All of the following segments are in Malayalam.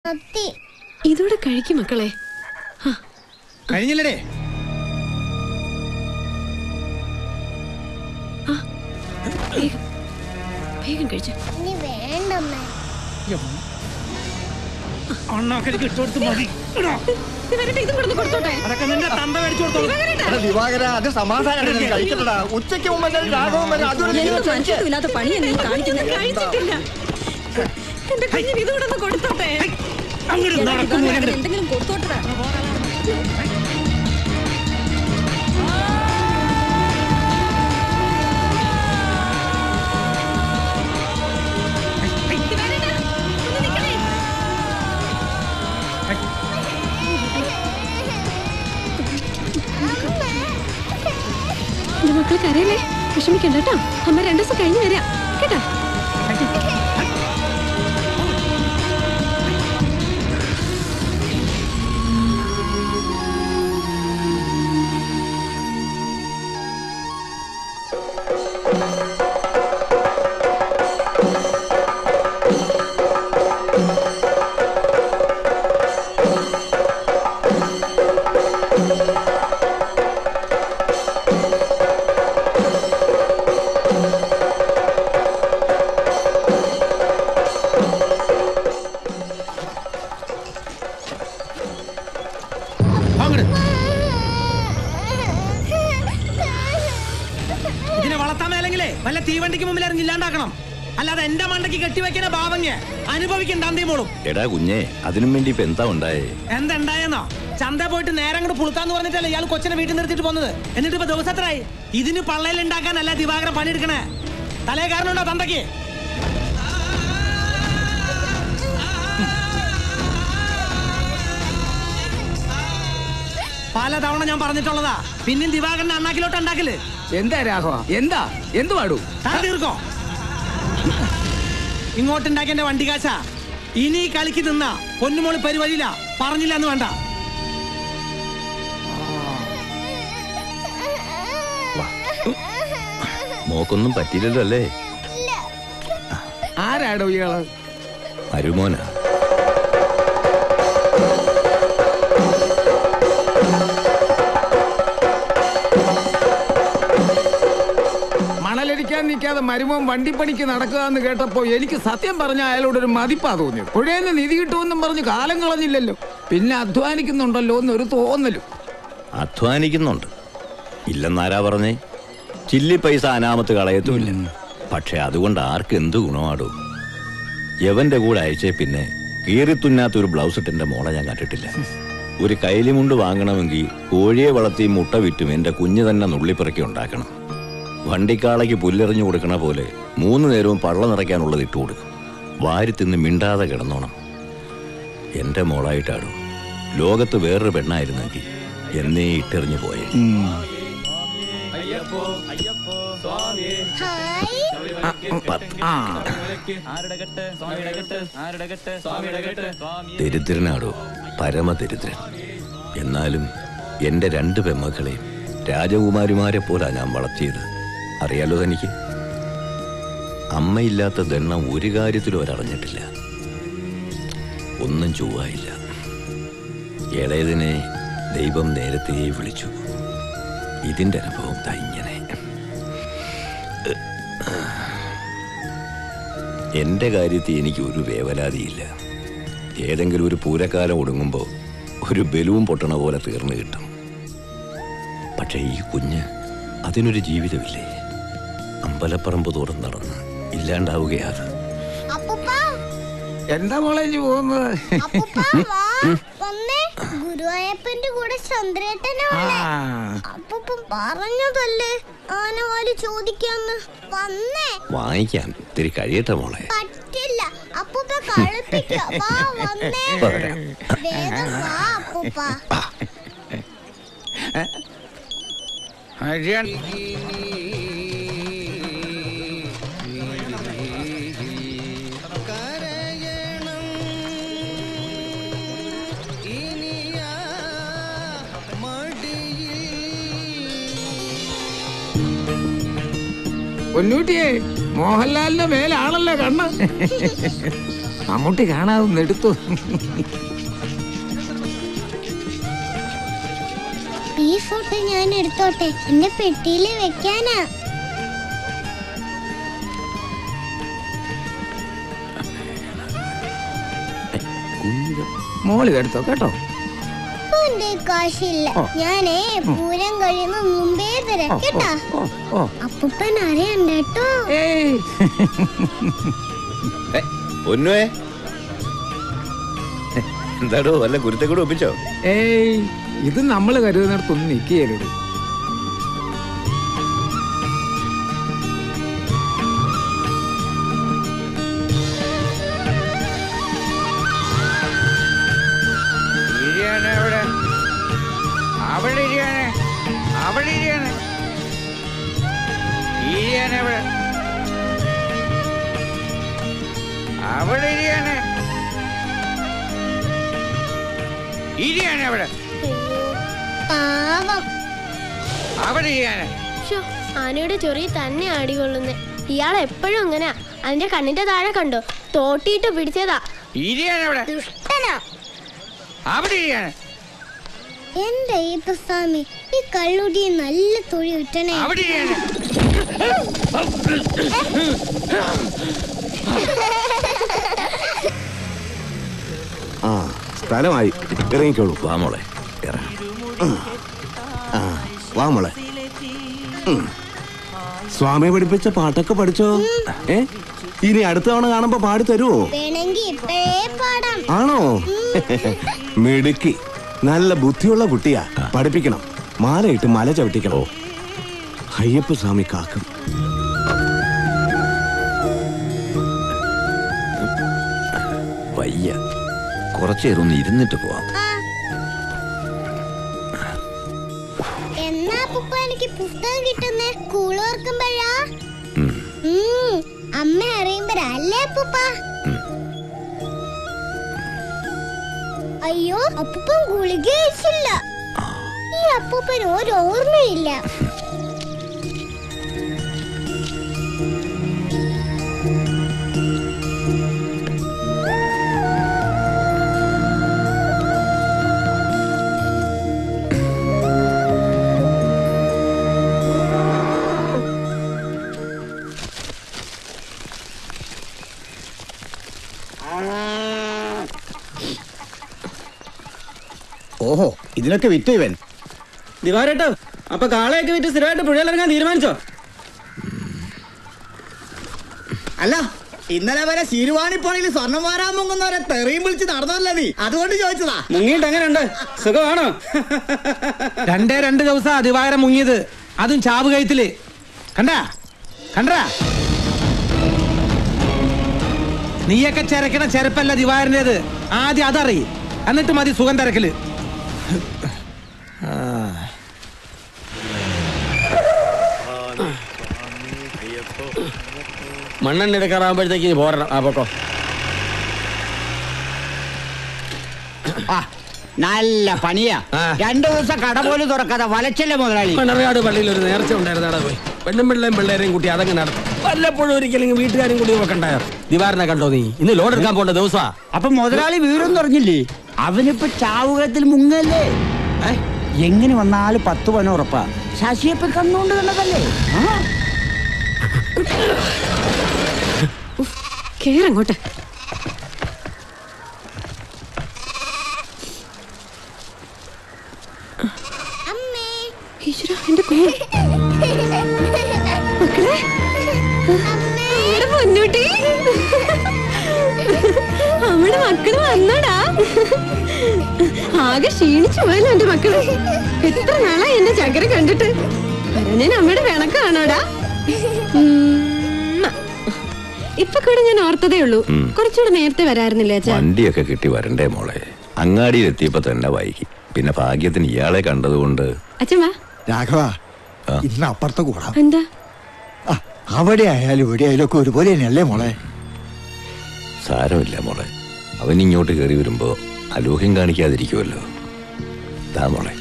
കത്തി ഇതോടെ കഴിക്കും മക്കളെ കഴിഞ്ഞില്ലടേ വേഗം വേഗം കഴിച്ചു ഇനി വേണ്ടമ്മേ അണ്ണാക്കടിക്ക് ഇട്ടുകൊടുത്ത് മതി ഇടോ. ഇതും കൂടെ ഒന്ന് കൊടുത്തോട്ടെ അതൊക്കെ നിന്റെ തന്ത മേടിച്ചു കൊടുത്തോളൂ എടാ ദിവാകര അത് സമാധാനം കഴിക്കട്ടടാ ഉച്ചയ്ക്ക് മുമ്പ് എന്തായാലും രാഘവൻ വരും അതുവരെ നീ ഒന്ന് ക്ഷമിക്ക്. ഇല്ലാത്ത പണിയാ നീ കാണിക്കുന്നത് കഴിച്ചിട്ടില്ല എന്റെ കുഞ്ഞിന് ഇതുകൂടെ ഒന്ന് കൊടുത്തോട്ടെ അങ്ങോട്ട് നടക്കും മോനെ. എന്തെങ്കിലും കൊടുത്തോട്ടാ എന്റെ മക്കൾ കരയല്ലേ വിഷമിക്കണ്ട കേട്ടോ അമ്മ രണ്ടു ദിവസം കഴിഞ്ഞ് വരാം കേട്ടാ അങ്ങോട്ട് ഇതിനെ വളർത്താൻ മേലെങ്കിലേ വല്ല തീവണ്ടിക്ക് മുമ്പിൽ ഇറങ്ങി ഇല്ലാണ്ടാക്കണം അല്ലാതെ എന്റെ മണ്ടയ്ക്ക് കെട്ടിവെക്കുന്ന ഭാവങ്ങ അനുഭവിക്കണ്ട അന്തേ മോളും എടാ കുഞ്ഞെ അതിനും വേണ്ടി ഇപ്പൊ എന്താ ഉണ്ടായേ എന്തുണ്ടായെന്നോ ചന്ത പോയിട്ട് നേരെ അങ്ങോട്ട് പുളുത്താന്ന് പറഞ്ഞിട്ടല്ലേ ഇയാൾ കൊച്ചിനെ വീട്ടിൽ നിർത്തിട്ട് പോകുന്നത് എന്നിട്ട് ഇപ്പൊ ദിവസത്രായി ഇതിന് പള്ളയിൽ ഉണ്ടാക്കാനല്ല ദിവാകരൻ പണിയെടുക്കണേ തലേ കാരണമുണ്ടോ തന്തയ്ക്ക് പല തവണ ഞാൻ പറഞ്ഞിട്ടുള്ളതാ പിന്നെയും ദിവാകരന്റെ അണ്ണാക്കിലോട്ട് ഉണ്ടാക്കല് എന്താ രാഘവ എന്താ എന്ത് പാടൂ താൻ തീർക്കോ ഇങ്ങോട്ടുണ്ടാക്കിയ എന്റെ വണ്ടി കാശാ ഇനി ഈ കളിക്ക് നിന്ന പൊന്നുമോള് പരിപാടിയില്ല പറഞ്ഞില്ല എന്ന് വേണ്ട മോക്കൊന്നും പറ്റിയില്ലല്ലോ അല്ലേ ആരാടോ ഇയാള് മരുമോനാ മണലടിക്കാൻ നിൽക്കാതെ മരുമോൻ വണ്ടിപ്പണിക്ക് നടക്കുക എന്ന് കേട്ടപ്പോ എനിക്ക് സത്യം പറഞ്ഞ അയാളോട് ഒരു മതിപ്പാ തോന്നിയത് പുഴേന്ന് നിധി കിട്ടുമെന്നും പറഞ്ഞ് കാലം കളഞ്ഞില്ലല്ലോ പിന്നെ അധ്വാനിക്കുന്നുണ്ടല്ലോ എന്നൊരു തോന്നലും അധ്വാനിക്കുന്നുണ്ട് ഇല്ലെന്നാരാ പറഞ്ഞേ ചില്ലി പൈസ അനാമത്ത് കളയത്തുമില്ല പക്ഷെ അതുകൊണ്ട് ആർക്ക് എന്ത് ഗുണമാടും യവന്റെ കൂടെ അയച്ചേ പിന്നെ കീറിത്തുന്നാത്ത ഒരു ബ്ലൗസ് ഇട്ടെന്റെ മോളെ ഞാൻ കണ്ടിട്ടില്ല ഒരു കൈലിമുണ്ട് വാങ്ങണമെങ്കിൽ കോഴിയെ വളർത്തി മുട്ട വിറ്റും എന്റെ കുഞ്ഞ് തന്നെ നുള്ളിപ്പിറക്കി ഉണ്ടാക്കണം വണ്ടിക്കാളയ്ക്ക് പുല്ലെറിഞ്ഞു കൊടുക്കണ പോലെ മൂന്ന് നേരവും പള്ള നിറയ്ക്കാനുള്ളത് ഇട്ടു കൊടുക്കും വാരി തിന്ന് മിണ്ടാതെ കിടന്നോണം എന്റെ മോളായിട്ടാടും ലോകത്ത് വേറൊരു പെണ്ണായിരുന്നെങ്കിൽ എന്നേ ഇട്ടെറിഞ്ഞു പോയേ ഹായ് ആ ദരിദ്രനാടോ പരമദരിദ്രൻ എന്നാലും എന്റെ രണ്ട് പെമ്മക്കളെയും രാജകുമാരിമാരെ പോലാ ഞാൻ വളർത്തിയത് അറിയാലോ തനിക്ക് അമ്മയില്ലാത്ത ദണ്ണം ഒരു കാര്യത്തിലും അവരറിഞ്ഞിട്ടില്ല ഒന്നും ചൊവ്വായില്ല ഇളയതിനെ ദൈവം നേരത്തെ വിളിച്ചു ഇതിന്റെ അനുഭവം ദാ ഇങ്ങനെ എന്റെ കാര്യത്തിൽ എനിക്ക് ഒരു വേവലാതിയില്ല ഏതെങ്കിലും ഒരു പൂരക്കാലം ഒടുങ്ങുമ്പോൾ ഒരു ബലൂൺ പൊട്ടണ പോലെ തീർന്നു കിട്ടും പക്ഷേ ഈ കുഞ്ഞ് അതിനൊരു ജീവിതമില്ലേ അമ്പലപ്പറമ്പ് തോറും നടന്ന് ഇല്ലാണ്ടാവുകയാത് അപ്പൂപ്പ എന്താ മോളെ ഇഞ്ഞ് പോകുന്നത് അപ്പൂപ്പ വാ വന്നേ ഗുരുവായപ്പന്റെ കൂടെ ചന്ദ്രേട്ടനെ ആ വന്നേ അപ്പൂപ്പൻ പറഞ്ഞതല്ലേ ആനവാലി ചോദിക്കാന്ന് വന്നേ വാങ്ങിക്കാൻ ഇത്തിരി കഴിയട്ടെ മോളെ പറ്റില്ല അപ്പൂപ്പ കളിപ്പിക്ക വാ വന്നേ വരാം. വേഗം വാ അപ്പൂപ്പ ഹരിയാൻ പൊന്നൂട്ടിയെ മോഹൻലാലിന്റെ മേലാണല്ലോ കണ്ണ് മമ്മൂട്ടി കാണാതെ എടുത്തു ഈ ഫോട്ടോ ഞാൻ എടുത്തോട്ടെ എന്റെ പെട്ടിയിൽ വെക്കാനാ മോളി എടുത്തോ കേട്ടോ ഇപ്പൊ എന്റെ കാശില്ല ഞാനേ പൂരം കഴിയുന്ന മുമ്പേ തരാം കേട്ടാ ഓ ഓ അപ്പൂപ്പൻ അറിയണ്ട കേട്ടോ ഏയ് പൊന്നുവേ എന്താടോ വല്ല ഗുരുത്തെ കൂടെ ഒപ്പിച്ചോ ഏയ് ഇത് നമ്മൾ കരുതുന്നിടത്തൊന്നും നിൽക്കുകയല്ലോ അവിടെ അവിടെ ഇരിയാണ് അവിടെ ഇരിയാണ് ഇരിയാണ് അവിടെ അവിടെ ഇരിയാണ് ഇരിയാണ് അവിടെ പാവം അവിടെ ഇരിയാണ് ശ്ശോ, ആനയുടെ ചൊറി തന്നെ അടികൊള്ളുന്നേ ഇയാൾ എപ്പോഴും അങ്ങനെയാ അതിന്റെ കണ്ണിന്റെ താഴെ കണ്ടോ തോട്ടിയിട്ട് പിടിച്ചതാ ഇരിയാണ് അവിടെ ദുഷ്ടനാ അവിടെ ഇരിയാണ് എന്റെ ഈ സ്വാമി ഈ കള്ളുടി നല്ല തൊഴി വിട്ടണേ അവിടെ ഇരിയാണ് ആ സ്ഥലമായി ഇറങ്ങിക്കോളൂ വാ മോളെ ഇറങ്ങാം ആ വാ മോളെ ഉം. സ്വാമി പഠിപ്പിച്ച പാട്ടൊക്കെ പഠിച്ചോ ഏ ഇനി അടുത്ത തവണ കാണുമ്പോ പാടി തരുവോ വേണമെങ്കി ഇപ്പഴേ പാടാം ആണോ മിടുക്കി നല്ല ബുദ്ധിയുള്ള കുട്ടിയാ പഠിപ്പിക്കണം മാലയിട്ട് മല ചവിട്ടിക്കണോ അയ്യപ്പ സ്വാമി കാക്കും വയ്യ കുറച്ചേരം ഒന്ന് ഇരുന്നിട്ട് പോവാം ആ. എന്നാ അപ്പൂപ്പ എനിക്ക് പുസ്തകം കിട്ടുന്നേ സ്കൂൾ ഓർക്കുമ്പോഴാ ഉം. ഉം, അമ്മ അറിയുമ്പോഴല്ലേ അപ്പൂപ്പ അയ്യോ അപ്പൂപ്പൻ ഗുളിക കഴിച്ചില്ല ഈ അപ്പൂപ്പൻ ഒരു ഓർമ്മയില്ല ഓഹോ ഇതിനൊക്കെ വിറ്റു ഇവൻ ദിവാരേട്ടോ അപ്പൊ കാളയൊക്കെ വിറ്റ് സ്ഥിരമായിട്ട് പുഴയിലിറങ്ങാൻ തീരുമാനിച്ചോ അല്ല ഇന്നലെ വരെ ശീരുവാണിപ്പോണിൽ സ്വർണം വാരാൻ മുങ്ങുന്നവരെ തെറിയും വിളിച്ച് നടന്നല്ലേ നീ അതുകൊണ്ട് ചോദിച്ചതാ മുങ്ങിയിട്ട് എങ്ങനെയുണ്ട് സുഖമാണോ രണ്ടേ രണ്ട് ദിവസം ദിവാകരം മുങ്ങിയത് അതും ചാവ് കയത്തില് കണ്ടാ കണ്ടാ നീയൊക്കെ ചെരക്കണ ചെരുപ്പല്ല ദിവാകരൻ്റെത് ആദ്യം അതറി എന്നിട്ട് മതി സുഖം തിരക്കല് മണ്ണെണ്ണ എടുക്കാറാകുമ്പോഴത്തേക്ക് ഇനി പോരണം ആ പൊക്കോ നല്ല പണിയാ ആ. രണ്ടു ദിവസം കട പോലും തുറക്കാതെ വലച്ചല്ലേ മുതലാളി മണ്ണറിയാട് പള്ളിയിൽ ഒരു നേർച്ച ഉണ്ടായിരുന്നാടാ പോയി പെണ്ണും പിള്ളേരും പിള്ളേരെയും കൂട്ടി അതങ്ങ് നടത്തും വല്ലപ്പോഴും ഒരിക്കലെങ്കിൽ വീട്ടുകാരും കൂടി വെക്കണ്ടായോ ദിവാരനെ കണ്ടോ നീ ഇന്ന് ലോഡ് എടുക്കാൻ പോണ്ട ദിവസാ അപ്പൊ മുതലാളി വീടും തുറഞ്ഞില്ലേ അവനിപ്പോ ചാവുകത്തിൽ മുങ്ങല്ലേ ഏ? എങ്ങനെ വന്നാലും പത്ത് പന ഉറപ്പാ ശശിയപ്പ കണ്ണുകൊണ്ട് കണ്ടതല്ലേ ആ കേറങ്ങോട്ട് അമ്മേ ഈശ്വര എന്റെ കുഞ്ഞ് മക്കളെ എടാ പൊന്നൂട്ടി നമ്മുടെ മക്കള് വന്നടാ ആകെ ക്ഷീണിച്ചു പോയല്ലോ എന്റെ മക്കള് എത്ര നാളായി എന്റെ ചക്കര കണ്ടിട്ട് ഞാൻ അമ്മയുടെ വിളക്കാണോടാ ഉമ്മ. ഇപ്പൊ കൂടെ ഞാൻ ഓർത്തതേ ഉള്ളൂ ഉം. കുറച്ചുകൂടെ നേരത്തെ വരായിരുന്നില്ലേ അച്ഛാ വണ്ടിയൊക്കെ കിട്ടി വരണ്ടേ മോളെ അങ്ങാടിയിൽ എത്തിയപ്പോ തന്നെ വൈകി പിന്നെ ഭാഗ്യത്തിന് ഇയാളെ കണ്ടതുകൊണ്ട് അച്ഛൻ വാ രാഘവ ആ. ഇന്ന് അപ്പുറത്ത് കൂടാം എന്താ ആ, അവിടെ ആയാലും ഇവിടെ ആയാലും ഒക്കെ ഒരുപോലെ തന്നെയല്ലേ മോളെ സാരമില്ല മോളെ അവൻ ഇങ്ങോട്ട് കയറി വരുമ്പോ അലൂഹ്യം കാണിക്കാതിരിക്കുമല്ലോ താ മോളെ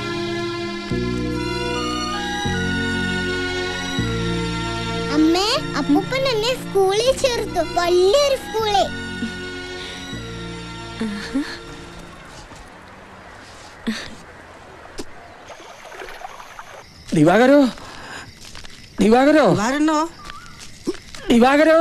അമ്മേ അപ്പൂപ്പൻ എന്നെ സ്കൂളിൽ ചേർത്തു വലിയൊരു സ്കൂളിൽ ദിവാകരോ ദിവാകരോ ദിവാകരോ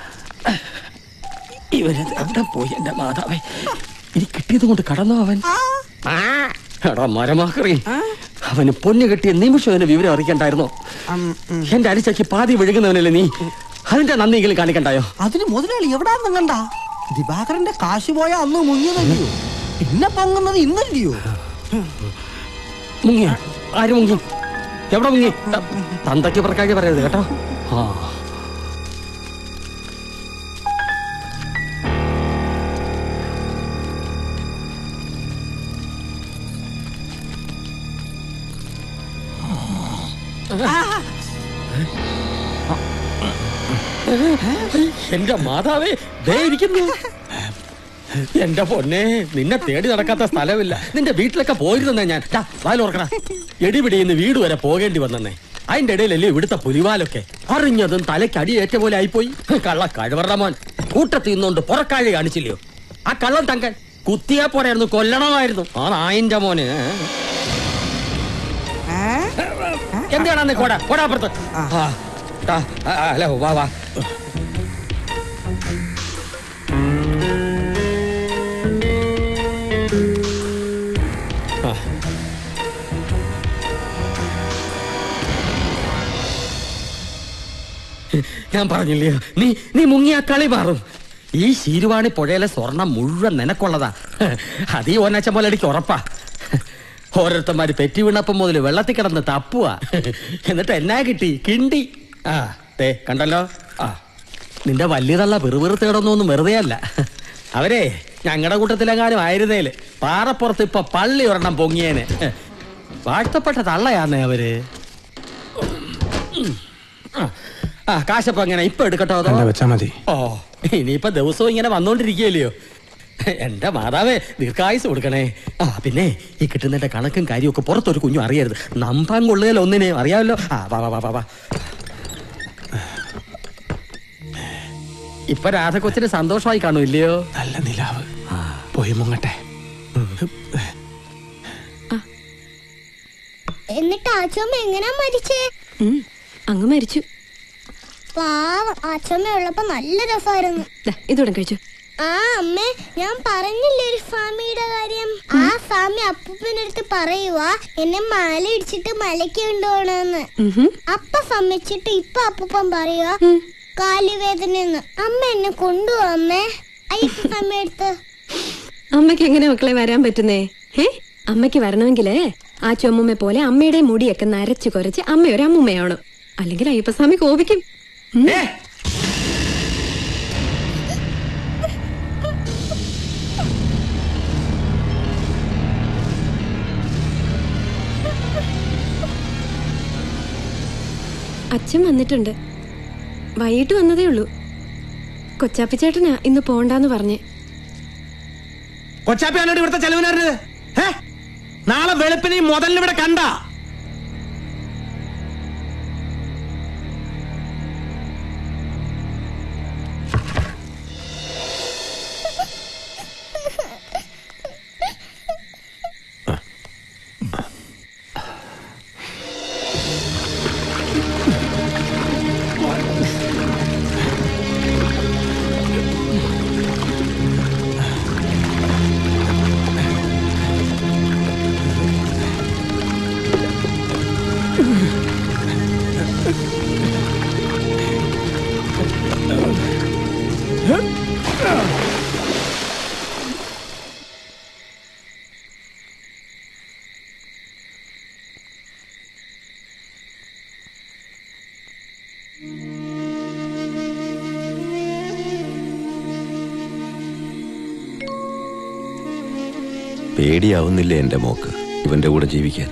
ഇവന് എവിടെ പോയി എന്റെ മാതാവേ ഇനി കിട്ടിയത് കൊണ്ട് കടന്നോ അവൻ എടാ മരമാക്കറി അവന് പൊന്നു കെട്ടിയ നിമിഷം അവന് വിവരം അറിയിക്കണ്ടായിരുന്നോ എന്റെ അരിച്ചയ്ക്ക് പാതി വിഴുകുന്നവനല്ലേ നീ അതിന്റെ നന്ദിയെങ്കിലും കാണിക്കണ്ടായോ അതിന് മുതലാളി എവിടാന്നും കണ്ട ദിവാകരന്റെ കാശ് പോയ അന്ന് മുങ്ങിയതല്ലയോ പിന്നെ പൊങ്ങുന്നത് ഇന്നല്ലയോ മുങ്ങിയ ആര് മുങ്ങി എവിടെ മുങ്ങി ത- തന്തയ്ക്ക് പറക്കാക്കി പറയരുത് കേട്ടോ ആ എന്റെ മാതാവേ ദേ ഇരിക്കുന്നു എന്റെ പൊന്നെ നിന്നെ തേടി നടക്കാത്ത സ്ഥലമില്ല നിന്റെ വീട്ടിലൊക്കെ പോയിരുന്നേ ഞാൻ വാലോർക്കണ എടിപിടിയിന്ന് വീട് വരെ പോകേണ്ടി വന്നേ അതിന്റെ ഇടയിലല്ലേ ഇവിടുത്തെ പുലിവാലൊക്കെ അറിഞ്ഞതും തലയ്ക്ക് അടിയേറ്റ പോലെ ആയിപ്പോയി കള്ള കഴിവറ മോൻ കൂട്ടത്തിൽ നിന്നുകൊണ്ട് പുറക്കാഴി കാണിച്ചില്ലയോ ആ കള്ളം തങ്കൻ കുത്തിയാ പോരായിരുന്നു കൊല്ലണമായിരുന്നു ആ നായിന്റെ മോന് എന്തിനാണെന്ന് കോടാ കോടാപ്പുറത്ത് ആ, ടാ, ആ, ആ, ഹലോ വാ വാ ആ. ഞാൻ പറഞ്ഞില്ലയോ നീ നീ മുങ്ങിയ കളി മാറും ഈ ശീരുവാണി പുഴയിലെ സ്വർണം മുഴുവൻ നിനക്കുള്ളതാ അത് ഈ ഓനാച്ച പോലെ എനിക്ക് ഉറപ്പാ ഓരോരുത്തന്മാര് പെറ്റി വീണപ്പം മുതൽ വെള്ളത്തിൽ കിടന്ന് തപ്പുക എന്നിട്ട് എന്നാ കിട്ടി കിണ്ടി ആ ദേ കണ്ടല്ലോ ആ നിന്റെ വലിയതള്ള വെറുവെറുത്ത് കിടന്നൊന്നും വെറുതെ അല്ല അവരെ ഞങ്ങളുടെ കൂട്ടത്തിലെങ്ങാനും ആയിരുന്നേല് പാറപ്പുറത്ത് ഇപ്പൊ പള്ളി ഒരെണ്ണം പൊങ്ങിയേനെ വാഴ്ത്തപ്പെട്ട തള്ളയാന്നേ അവര് ആ, ആ കാശപ്പം എങ്ങനെ ഇപ്പൊ എടുക്കട്ടോ അതോ വെച്ചാ മതി ഓ ഇനിയിപ്പൊ ദിവസവും ഇങ്ങനെ വന്നോണ്ടിരിക്കുകയല്ലയോ എന്റെ മാതാവേ ദീർഘായുസ് കൊടുക്കണേ ആ പിന്നെ ഈ കിട്ടുന്നതിന്റെ കണക്കും കാര്യവും ഒക്കെ പുറത്തൊരു കുഞ്ഞു അറിയരുത് നമ്പാൻ കൊള്ളുകയല്ലോ ഒന്നിനെ അറിയാമല്ലോ ആ വാ വാ വാ വാ വാ ഇപ്പൊ രാധകൊച്ചിന് സന്തോഷമായി കാണൂ ഇല്ലയോ നല്ല നിലാവ് പോയി മുങ്ങട്ടെ എന്നിട്ട് ആച്ചമ്മ എങ്ങനാ മരിച്ചേ ഉം, അങ്ങ് മരിച്ചു പാവം ആച്ചമ്മ ഉള്ളപ്പോ നല്ല രസമായിരുന്നു ദാ, ഇതോടെ കഴിച്ചു ആ അമ്മേ ഞാൻ പറഞ്ഞില്ലേ ഒരു സ്വാമിയുടെ കാര്യം ആ സ്വാമി അപ്പൂപ്പനടുത്ത് പറയുവാ എന്നെ മല ഇടിച്ചിട്ട് മലയ്ക്ക് കൊണ്ടുപോകണമെന്ന് അപ്പ സമ്മതിച്ചിട്ട് ഇപ്പൊ അപ്പൂപ്പൻ പറയുവാ കാലുവേദനയെന്ന് അമ്മ എന്നെ കൊണ്ടുപോവാ അമ്മേ അയ്യപ്പ സമയത്ത് അമ്മയ്ക്ക് എങ്ങനെ മക്കളെ വരാൻ പറ്റുന്നേ ഏ അമ്മയ്ക്ക് വരണമെങ്കിലേ ആ ചുമമ്മ പോലെ അമ്മയുടെ മുടിയൊക്കെ നരച്ചു കുറച്ച് അമ്മ ഒരു അമ്മുമ്മയാണ് അല്ലെങ്കിൽ അയ്യപ്പസ്വാമി കോപിക്കും ഉം. അച്ഛൻ വന്നിട്ടുണ്ട് വൈകിട്ട് വന്നതേ ഉള്ളൂ കൊച്ചാപ്പിച്ചേട്ടനാ ഇന്ന് പോണ്ടാന്ന് പറഞ്ഞേ കൊച്ചാപ്പിയാണോ ഇവിടുത്തെ ചെലവിനായിരുന്നത് ഏ നാളെ വെളുപ്പിന് ഈ മുതലിന് ഇവിടെ കണ്ട പേടിയാവുന്നില്ലേ എന്റെ മോക്ക് ഇവന്റെ കൂടെ ജീവിക്കാൻ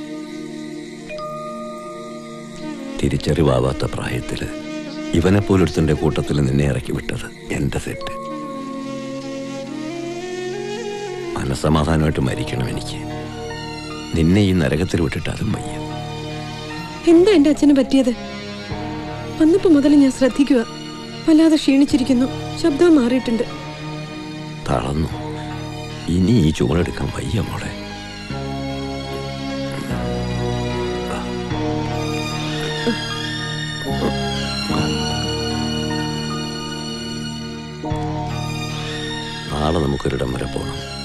തിരിച്ചറിവാവാത്ത പ്രായത്തില് ഇവനെ പോലൊരുത്തന്റെ കൂട്ടത്തിൽ നിന്നെ ഇറക്കി വിട്ടത് എന്റെ തെറ്റ് മനസമാധാനമായിട്ട് മരിക്കണം എനിക്ക് നിന്നെ ഈ നരകത്തിൽ വിട്ടിട്ട് അതും വയ്യ എന്താ എന്റെ അച്ഛന് പറ്റിയത് വന്നപ്പോ മുതൽ ഞാൻ ശ്രദ്ധിക്കുക വല്ലാതെ ക്ഷീണിച്ചിരിക്കുന്നു ശബ്ദം മാറിയിട്ടുണ്ട് തളർന്നു ഇനി ഈ ചൂടെടുക്കാൻ വയ്യ മോളെ നാളെ നമുക്കൊരിടം വരെ പോകണം